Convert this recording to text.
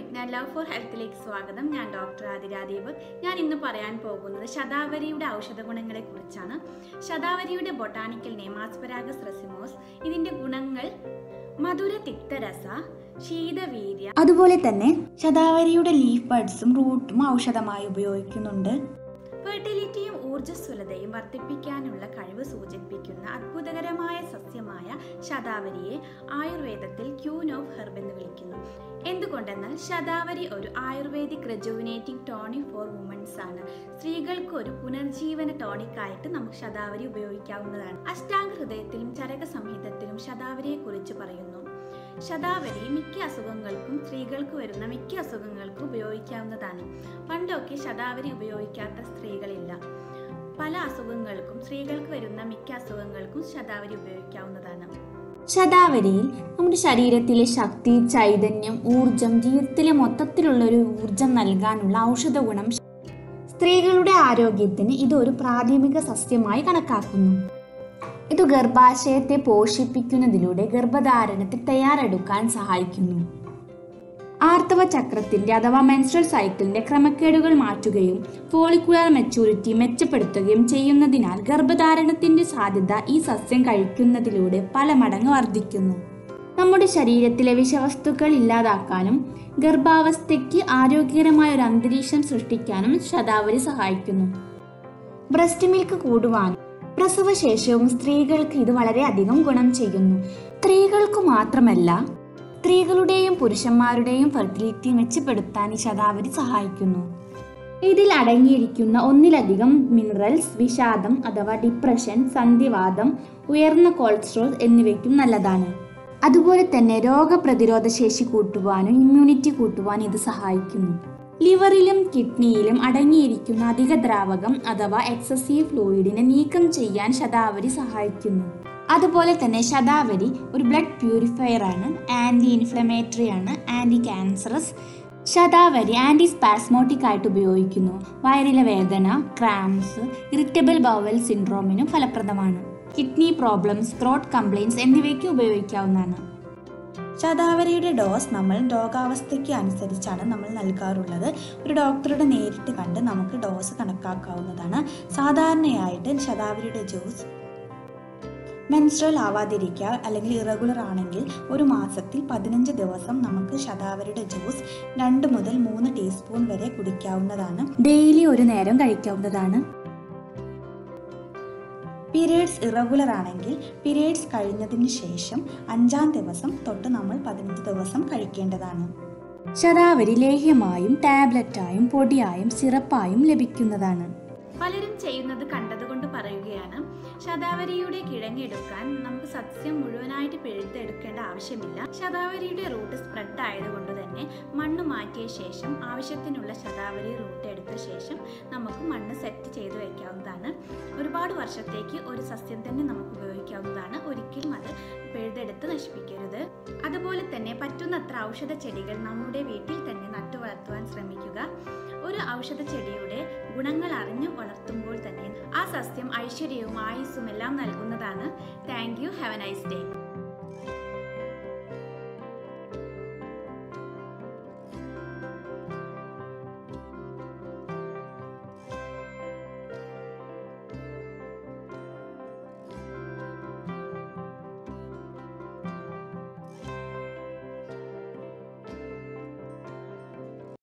Vigyan love for ഹെൽത്തിലേക്ക് സ്വാഗതം ഞാൻ doctor ആതിരാദീപ് ഞാൻ ഇന്ന് പറയാൻ പോകുന്നത് ശതാവരിയുടെ ഔഷധ ഗുണങ്ങളെ കുറിച്ചാണ് ശതാവരിയുടെ ബൊട്ടാണിക്കൽ നെയിം ആസ്പരാഗസ് റെസിമോസ് ഇതിന്റെ ഗുണങ്ങൾ മധുര തിക്തരസ ശീതവീര്യ അതുപോലെ തന്നെ ശതാവരിയുടെ ലീഫ് ബഡ്സും റൂട്ടും ഔഷധമായി ഉപയോഗിക്കുന്നുണ്ട് ഫെർട്ടിലിറ്റിയും ഊർജ്ജസ്വലതയും വർദ്ധിപ്പിക്കാനുള്ള കഴിവ് സൂചിപ്പിക്കുന്ന അത്ഭുതകരമായ സസ്യമായ ശതാവരിയെ ആയുർവേദത്തിൽ ക്യൂൻ ഓഫ് ഹെർബ് എന്ന് വിളിക്കുന്നു എന്തുകൊണ്ടെന്നാൽ ശതാവരി ഒരു ayurvedic rejuvenating tonic for women's ആണ് സ്ത്രീകൾക്ക് ഒരു പുനർജീവന ടോണിക് ആയിട്ട് നമുക്ക് ശതാവരി ഉപയോഗിക്കാവുന്നതാണ് അഷ്ടാംഗ ഹൃദയത്തിലും ചരക സംഹിതത്തിലും ശതാവരിയെ കുറിച്ച് പറയുന്നു ശതാവരി മിക്ക അസുഖങ്ങൾക്കും സ്ത്രീകൾക്ക് വരുന്ന മിക്ക അസുഖങ്ങൾക്കും ഉപയോഗിക്കാവുന്നതാണ് പണ്ടൊക്കെ ശതാവരി ഉപയോഗിക്കാത്ത സ്ത്രീകളില്ല പല അസുഖങ്ങൾക്കും സ്ത്രീകൾക്ക് വരുന്ന മിക്ക അസുഖങ്ങൾക്കും ശതാവരി ഉപയോഗിക്കാവുന്നതാണ് ശതാവരിയിൽ നമ്മുടെ ശരീരത്തിലെ ശക്തി ചൈതന്യം ഊർജം ജീവിതത്തിലെ മൊത്തത്തിലുള്ള ഒരു ഊർജം നൽകാനുള്ള ഔഷധ ഗുണം സ്ത്രീകളുടെ ആരോഗ്യത്തിന് ഇതൊരു പ്രാഥമിക സസ്യമായി കണക്കാക്കുന്നു ഇത് ഗർഭാശയത്തെ പോഷിപ്പിക്കുന്നതിലൂടെ ഗർഭധാരണത്തിൽ തയ്യാറെടുക്കാൻ സഹായിക്കുന്നു ആർത്തവ ചക്രത്തിന്റെ അഥവാ മെൻസ്ട്രൽ സൈക്കിളിന്റെ ക്രമക്കേടുകൾ മാറ്റുകയും ഫോളിക്കുലർ മെച്ചൂരിറ്റി മെച്ചപ്പെടുത്തുകയും ചെയ്യുന്നതിനാൽ ഗർഭധാരണത്തിന്റെ സാധ്യത ഈ സസ്യം കഴിക്കുന്നതിലൂടെ പല മടങ്ങ് വർദ്ധിക്കുന്നു നമ്മുടെ ശരീരത്തിലെ വിഷവസ്തുക്കൾ ഇല്ലാതാക്കാനും ഗർഭാവസ്ഥയ്ക്ക് ആരോഗ്യകരമായ ഒരു അന്തരീക്ഷം സൃഷ്ടിക്കാനും ശതാവരി സഹായിക്കുന്നു ബ്രസ്റ്റ് മിൽക്ക് കൂടുവാനും പ്രസവശേഷവും സ്ത്രീകൾക്ക് ഇത് വളരെയധികം ഗുണം ചെയ്യുന്നു സ്ത്രീകൾക്ക് മാത്രമല്ല സ്ത്രീകളുടെയും പുരുഷന്മാരുടെയും ഫെർട്ടിലിറ്റി മെച്ചപ്പെടുത്താൻ ഈ ശതാവരി സഹായിക്കുന്നു ഇതിൽ അടങ്ങിയിരിക്കുന്ന ഒന്നിലധികം മിനറൽസ് വിഷാദം അഥവാ ഡിപ്രഷൻ സന്ധിവാദം ഉയർന്ന കൊളസ്ട്രോൾ എന്നിവയ്ക്കും നല്ലതാണ് അതുപോലെ തന്നെ രോഗപ്രതിരോധ ശേഷി കൂട്ടുവാനും ഇമ്മ്യൂണിറ്റി കൂട്ടുവാനും ഇത് സഹായിക്കുന്നു ലിവറിലും കിഡ്നിയിലും അടങ്ങിയിരിക്കുന്ന അധിക ദ്രാവകം അഥവാ എക്സസീവ് ഫ്ലൂയിഡിനെ നീക്കം ചെയ്യാൻ ശതാവരി സഹായിക്കുന്നു അതുപോലെ തന്നെ ശതാവരി ഒരു ബ്ലഡ് പ്യൂരിഫയർ ആണ് ആൻറ്റി ഇൻഫ്ലമേറ്ററി ആണ് ആൻറ്റി ക്യാൻസറസ് ശതാവരി ആൻറ്റി സ്പാസ്മോട്ടിക് ആയിട്ട് ഉപയോഗിക്കുന്നു വയറിലെ വേദന ക്രാംസ് ഇറിറ്റബിൾ ബവൽ സിൻഡ്രോമിനും ഫലപ്രദമാണ് കിഡ്നി പ്രോബ്ലംസ് ത്രോട്ട് കംപ്ലയിൻസ് എന്നിവയ്ക്ക് ഉപയോഗിക്കാവുന്നതാണ് ശതാവരിയുടെ ഡോസ് നമ്മൾ രോഗാവസ്ഥയ്ക്ക് അനുസരിച്ചാണ് നമ്മൾ നൽകാറുള്ളത് ഒരു ഡോക്ടറുടെ നേരിട്ട് കണ്ട് നമുക്ക് ഡോസ് കണക്കാക്കാവുന്നതാണ് സാധാരണയായിട്ട് ശതാവരിയുടെ ജ്യൂസ് മെൻസ്ട്രൽ ആവാതിരിക്കുക അല്ലെങ്കിൽ ഇറഗുലർ ആണെങ്കിൽ ഒരു മാസത്തിൽ പതിനഞ്ച് ദിവസം നമുക്ക് ശതാവരിയുടെ ജ്യൂസ് രണ്ട് മുതൽ മൂന്ന് ടീസ്പൂൺ വരെ കുടിക്കാവുന്നതാണ് ഡെയിലി ഒരു നേരം കഴിക്കാവുന്നതാണ് പീരിയഡ്സ് ഇറഗുലർ ആണെങ്കിൽ പീരിയഡ്സ് കഴിഞ്ഞതിന് ശേഷം അഞ്ചാം ദിവസം തൊട്ട് നമ്മൾ പതിനഞ്ച് ദിവസം കഴിക്കേണ്ടതാണ് ശതാവരി ലേഹ്യമായും ടാബ്ലറ്റായും പൊടിയായും സിറപ്പായും ലഭിക്കുന്നതാണ് പലരും ചെയ്യുന്നത് കണ്ടതുകൊണ്ട് പറയുകയാണ് ശതാവരിയുടെ കിഴങ്ങെടുക്കാൻ നമുക്ക് സസ്യം മുഴുവനായിട്ട് പിഴുതെടുക്കേണ്ട ആവശ്യമില്ല ശതാവരിയുടെ റൂട്ട് സ്പ്രെഡ് ആയതുകൊണ്ട് തന്നെ മണ്ണ് മാറ്റിയ ശേഷം ആവശ്യത്തിനുള്ള ശതാവരി റൂട്ട് എടുത്ത ശേഷം നമുക്ക് മണ്ണ് സെറ്റ് ചെയ്ത് വെക്കാവുന്നതാണ് ഒരുപാട് വർഷത്തേക്ക് ഒരു സസ്യം തന്നെ നമുക്ക് ഉപയോഗിക്കാവുന്നതാണ് ഒരിക്കലും അത് പിഴുതെടുത്ത് നശിപ്പിക്കരുത് അതുപോലെ തന്നെ പറ്റുന്നത്ര ഔഷധ ചെടികൾ നമ്മുടെ വീട്ടിൽ തന്നെ നട്ടു വളർത്തുവാൻ ശ്രമിക്കുക ഒരു ഔഷധ ചെടിയുടെ ഗുണങ്ങൾ അറിഞ്ഞു വളർത്തുമ്പോൾ തന്നെ ആ സസ്യം ഐശ്വര്യവും ആയുസ്സും എല്ലാം നൽകുന്നതാണ് thank you have a nice day